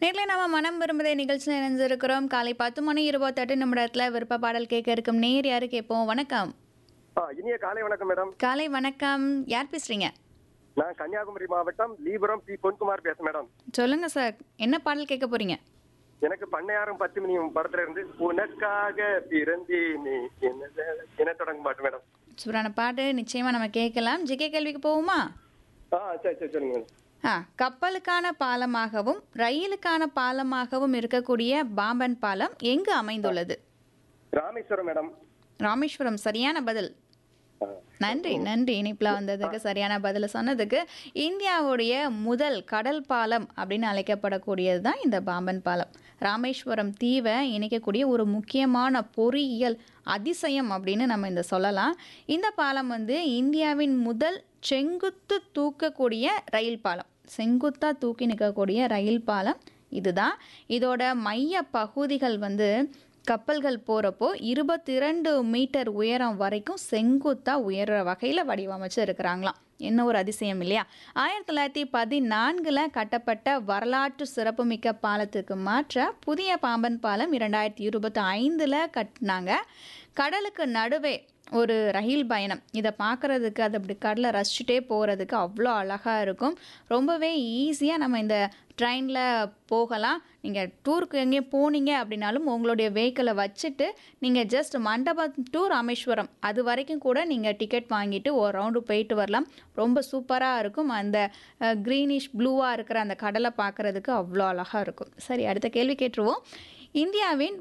நேரில் நம்ம மனம் விரும்புதே நிகழ்ச்சியில் இணைஞ்சிருக்கிறோம் காலை பத்து மணி இருபத்தெட்டு நிமிடத்தில் விருப்ப பாடல் கேட்க இருக்கும் நேர் யாரு கேட்போம் வணக்கம் ஆ இனிய காலை வணக்கம் மேடம் காலை வணக்கம் யார் பேசுறீங்க நான் கன்னியாகுமரி மாவட்டம் லீபுரம் பி பொன்குமார் பேசுறேன் மேடம் சொல்லுங்க சார் என்ன பாடல் கேட்க போறீங்க எனக்கு பண்ணையாரம் பத்து மணி படத்துல இருந்து உனக்காக பிறந்தேனே என்ன என்ன தொடங்கும் பாட்டு மேடம் சூப்பரான பாட்டு நிச்சயமா நம்ம கேட்கலாம் ஜிகே கேள்விக்கு போவோமா ஆ சரி சரி சொல்லுங்க மேடம் ஆ கப்பலுக்கான பாலமாகவும் ரயிலுக்கான பாலமாகவும் இருக்கக்கூடிய பாம்பன் பாலம் எங்கு அமைந்துள்ளது ராமேஸ்வரம் மேடம் ராமேஸ்வரம் சரியான பதில் ஆ. நன்றி நன்றி இனிப்பில் வந்ததுக்கு சரியான பதில் சொன்னதுக்கு இந்தியாவுடைய முதல் கடல் பாலம் அப்படின்னு அழைக்கப்படக்கூடியது தான் இந்த பாம்பன் பாலம் ராமேஸ்வரம் தீவை இணைக்கக்கூடிய ஒரு முக்கியமான பொறியியல் அதிசயம் அப்படின்னு நம்ம இந்த சொல்லலாம் இந்த பாலம் வந்து இந்தியாவின் முதல் செங்குத்து தூக்கக்கூடிய ரயில் பாலம் செங்குத்தா தூக்கி நிற்கக்கூடிய ரயில் பாலம் இதுதான் இதோட மைய பகுதிகள் வந்து கப்பல்கள் போகிறப்போ இருபத்தி ரெண்டு மீட்டர் உயரம் வரைக்கும் செங்குத்தாக உயர்ற வகையில் வடிவமைச்சு இருக்கிறாங்களாம் என்ன ஒரு அதிசயம் இல்லையா ஆயிரத்தி தொள்ளாயிரத்தி பதினான்கில் கட்டப்பட்ட வரலாற்று சிறப்புமிக்க பாலத்துக்கு மாற்ற புதிய பாம்பன் பாலம் இரண்டாயிரத்தி இருபத்தி ஐந்தில் கட்டினாங்க கடலுக்கு நடுவே ஒரு ரயில் பயணம் இதை பார்க்குறதுக்கு அது அப்படி கடலை ரசிச்சுட்டே போகிறதுக்கு அவ்வளோ அழகாக இருக்கும் ரொம்பவே ஈஸியாக நம்ம இந்த ட்ரெயினில் போகலாம் நீங்கள் டூருக்கு எங்கேயும் போனீங்க அப்படின்னாலும் உங்களுடைய வெஹிக்கிளை வச்சுட்டு நீங்கள் ஜஸ்ட் மண்டபம் டு ராமேஸ்வரம் அது வரைக்கும் கூட நீங்கள் டிக்கெட் வாங்கிட்டு ஒரு ரவுண்டு போயிட்டு வரலாம் ரொம்ப சூப்பராக இருக்கும் அந்த க்ரீனிஷ் ப்ளூவாக இருக்கிற அந்த கடலை பார்க்குறதுக்கு அவ்வளோ அழகாக இருக்கும் சரி அடுத்த கேள்வி கேட்டுருவோம் இந்தியாவின்